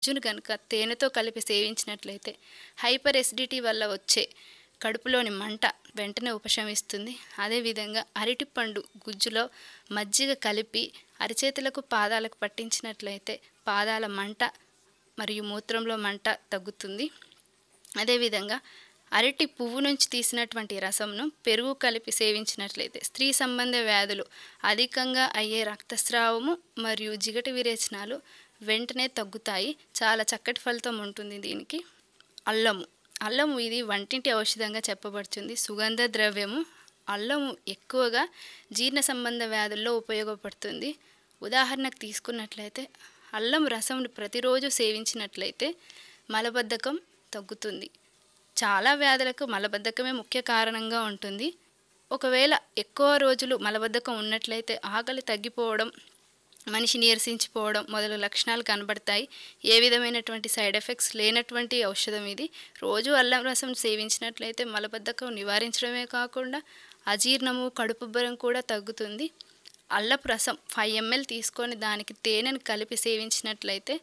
గుజ్జును కనుక తేనెతో కలిపి సేవించినట్లయితే హైపర్ ఎసిడిటీ వల్ల వచ్చే కడుపులోని మంట వెంటనే ఉపశమిస్తుంది అదేవిధంగా అరటిపండు గుజ్జులో మజ్జిగ కలిపి అరిచేతులకు పాదాలకు పట్టించినట్లయితే పాదాల మంట మరియు మూత్రంలో మంట తగ్గుతుంది అదేవిధంగా అరటి పువ్వు నుంచి తీసినటువంటి రసంను పెరుగు కలిపి సేవించినట్లయితే స్త్రీ సంబంధ వ్యాధులు అధికంగా అయ్యే రక్తస్రావము మరియు జిగటి విరేచనాలు వెంటనే తగ్గుతాయి చాలా చక్కటి ఫలితం ఉంటుంది దీనికి అల్లము అల్లము ఇది వంటింటి ఔషధంగా చెప్పబడుతుంది సుగంధ ద్రవ్యము అల్లము ఎక్కువగా జీర్ణ సంబంధ వ్యాధుల్లో ఉపయోగపడుతుంది ఉదాహరణకు తీసుకున్నట్లయితే అల్లం రసంను ప్రతిరోజు సేవించినట్లయితే మలబద్ధకం తగ్గుతుంది చాలా వ్యాధులకు మలబద్ధకమే ముఖ్య కారణంగా ఉంటుంది ఒకవేళ ఎక్కువ రోజులు మలబద్ధకం ఉన్నట్లయితే ఆకలి తగ్గిపోవడం మనిషి నీరసించిపోవడం మొదలు లక్షణాలు కనబడతాయి ఏ విధమైనటువంటి సైడ్ ఎఫెక్ట్స్ లేనటువంటి ఔషధం ఇది రోజు అల్లం రసం సేవించినట్లయితే మలబద్ధకం నివారించడమే కాకుండా అజీర్ణము కడుపుబ్బరం కూడా తగ్గుతుంది అల్లపు రసం ఫైవ్ ఎంఎల్ తీసుకొని దానికి తేనెను కలిపి సేవించినట్లయితే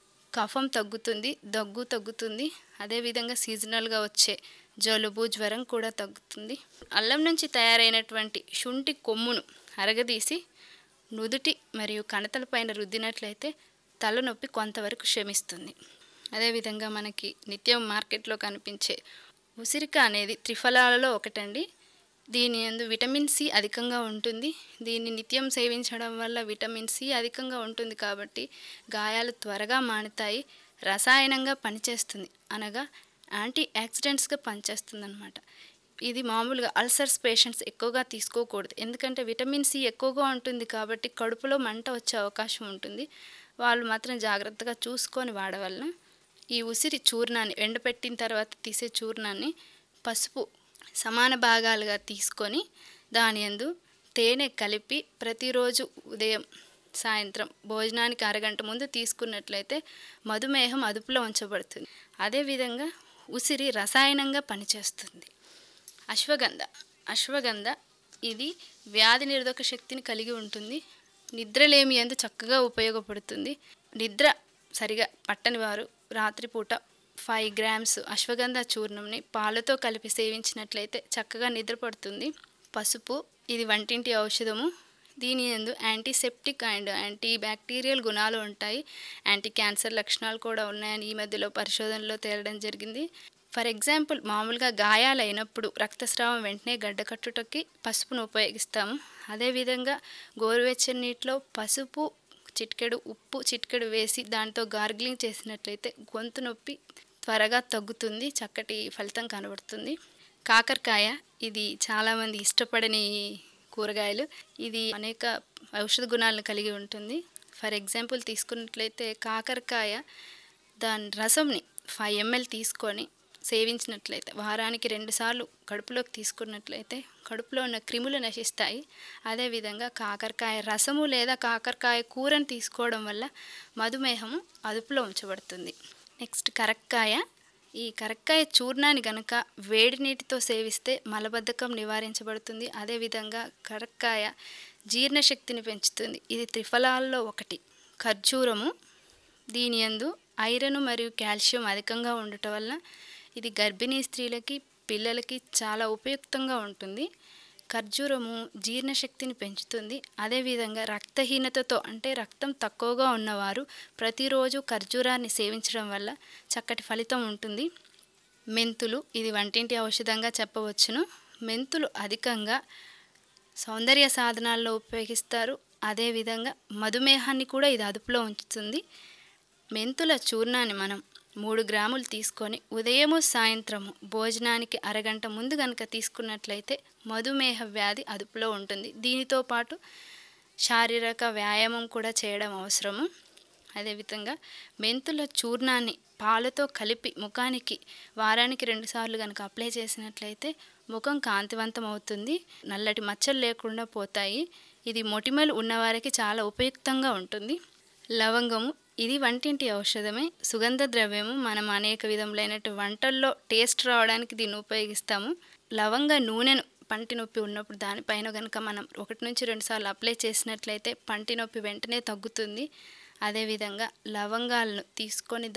కఫం తగ్గుతుంది దగ్గు తగ్గుతుంది అదేవిధంగా సీజనల్గా వచ్చే జలుబు జ్వరం కూడా తగ్గుతుంది అల్లం నుంచి తయారైనటువంటి శుంఠి కొమ్మును అరగదీసి నుదుటి మరియు కణతల పైన రుద్దినట్లయితే తలనొప్పి కొంతవరకు క్షమిస్తుంది అదేవిధంగా మనకి నిత్యం మార్కెట్లో కనిపించే ఉసిరిక అనేది త్రిఫలాలలో ఒకటండి దీని యందు విటమిన్ సి అధికంగా ఉంటుంది దీన్ని నిత్యం సేవించడం వల్ల విటమిన్ సి అధికంగా ఉంటుంది కాబట్టి గాయాలు త్వరగా మానుతాయి రసాయనంగా పనిచేస్తుంది అనగా యాంటీ యాక్సిడెంట్స్గా పనిచేస్తుంది అనమాట ఇది మామూలుగా అల్సర్స్ పేషెంట్స్ ఎక్కువగా తీసుకోకూడదు ఎందుకంటే విటమిన్ సి ఎక్కువగా ఉంటుంది కాబట్టి కడుపులో మంట వచ్చే అవకాశం ఉంటుంది వాళ్ళు మాత్రం జాగ్రత్తగా చూసుకొని వాడవలన ఈ ఉసిరి చూర్ణాన్ని ఎండపెట్టిన తర్వాత తీసే చూర్ణాన్ని పసుపు సమాన భాగాలుగా తీసుకొని దాని యందు తేనె కలిపి ప్రతిరోజు ఉదయం సాయంత్రం భోజనానికి అరగంట ముందు తీసుకున్నట్లయితే మధుమేహం అదుపులో ఉంచబడుతుంది అదేవిధంగా ఉసిరి రసాయనంగా పనిచేస్తుంది అశ్వగంధ అశ్వగంధ ఇది వ్యాధి నిరోధక శక్తిని కలిగి ఉంటుంది నిద్రలేమి ఎందు చక్కగా ఉపయోగపడుతుంది నిద్ర సరిగా పట్టని వారు రాత్రిపూట ఫైవ్ గ్రామ్స్ అశ్వగంధ చూర్ణంని పాలతో కలిపి సేవించినట్లయితే చక్కగా నిద్రపడుతుంది పసుపు ఇది వంటింటి ఔషధము దీని ఎందు యాంటీసెప్టిక్ అండ్ యాంటీ బ్యాక్టీరియల్ గుణాలు ఉంటాయి యాంటీ క్యాన్సర్ లక్షణాలు కూడా ఉన్నాయని ఈ మధ్యలో పరిశోధనలో తేలడం జరిగింది ఫర్ ఎగ్జాంపుల్ మామూలుగా గాయాలైనప్పుడు రక్తస్రావం వెంటనే గడ్డకట్టుటకి పసుపును ఉపయోగిస్తాము అదేవిధంగా గోరువెచ్చని నీటిలో పసుపు చిటికెడు ఉప్పు చిటికెడు వేసి దాంతో గార్గిలింగ్ చేసినట్లయితే గొంతు నొప్పి త్వరగా తగ్గుతుంది చక్కటి ఫలితం కనబడుతుంది కాకరకాయ ఇది చాలామంది ఇష్టపడని కూరగాయలు ఇది అనేక ఔషధ గుణాలను కలిగి ఉంటుంది ఫర్ ఎగ్జాంపుల్ తీసుకున్నట్లయితే కాకరకాయ దాని రసంని ఫైవ్ ఎంఎల్ తీసుకొని సేవించినట్లయితే వారానికి రెండుసార్లు కడుపులోకి తీసుకున్నట్లయితే కడుపులో ఉన్న క్రిములు నశిస్తాయి అదేవిధంగా కాకరకాయ రసము లేదా కాకరకాయ కూరని తీసుకోవడం వల్ల మధుమేహము అదుపులో ఉంచబడుతుంది నెక్స్ట్ కరక్కాయ ఈ కరక్కాయ చూర్ణాన్ని గనక వేడి నీటితో సేవిస్తే మలబద్ధకం నివారించబడుతుంది అదేవిధంగా కరక్కాయ జీర్ణశక్తిని పెంచుతుంది ఇది త్రిఫలాల్లో ఒకటి ఖర్జూరము దీని యందు ఐరన్ మరియు కాల్షియం అధికంగా ఉండటం వలన ఇది గర్భిణీ స్త్రీలకి పిల్లలకి చాలా ఉపయుక్తంగా ఉంటుంది ఖర్జూరము జీర్ణశక్తిని పెంచుతుంది అదేవిధంగా రక్తహీనతతో అంటే రక్తం తక్కువగా ఉన్నవారు ప్రతిరోజు ఖర్జూరాన్ని సేవించడం వల్ల చక్కటి ఫలితం ఉంటుంది మెంతులు ఇది వంటింటి ఔషధంగా చెప్పవచ్చును మెంతులు అధికంగా సౌందర్య సాధనాల్లో ఉపయోగిస్తారు అదేవిధంగా మధుమేహాన్ని కూడా ఇది అదుపులో ఉంచుతుంది మెంతుల చూర్ణాన్ని మనం మూడు గ్రాములు తీసుకొని ఉదయము సాయంత్రము భోజనానికి అరగంట ముందు కనుక తీసుకున్నట్లయితే మధుమేహ వ్యాధి అదుపులో ఉంటుంది దీనితో పాటు శారీరక వ్యాయామం కూడా చేయడం అవసరము అదేవిధంగా మెంతుల చూర్ణాన్ని పాలతో కలిపి ముఖానికి వారానికి రెండుసార్లు కనుక అప్లై చేసినట్లయితే ముఖం కాంతివంతం అవుతుంది నల్లటి మచ్చలు లేకుండా పోతాయి ఇది మొటిమలు ఉన్నవారికి చాలా ఉపయుక్తంగా ఉంటుంది లవంగము ఇది వంటింటి ఔషధమే సుగంధ ద్రవ్యము మనం అనేక విధములైనటువంటి వంటల్లో టేస్ట్ రావడానికి దీన్ని ఉపయోగిస్తాము లవంగ నూనెను పంటి నొప్పి ఉన్నప్పుడు దానిపైన కనుక మనం ఒకటి నుంచి రెండు సార్లు అప్లై చేసినట్లయితే పంటి నొప్పి వెంటనే తగ్గుతుంది అదేవిధంగా లవంగాలను తీసుకొని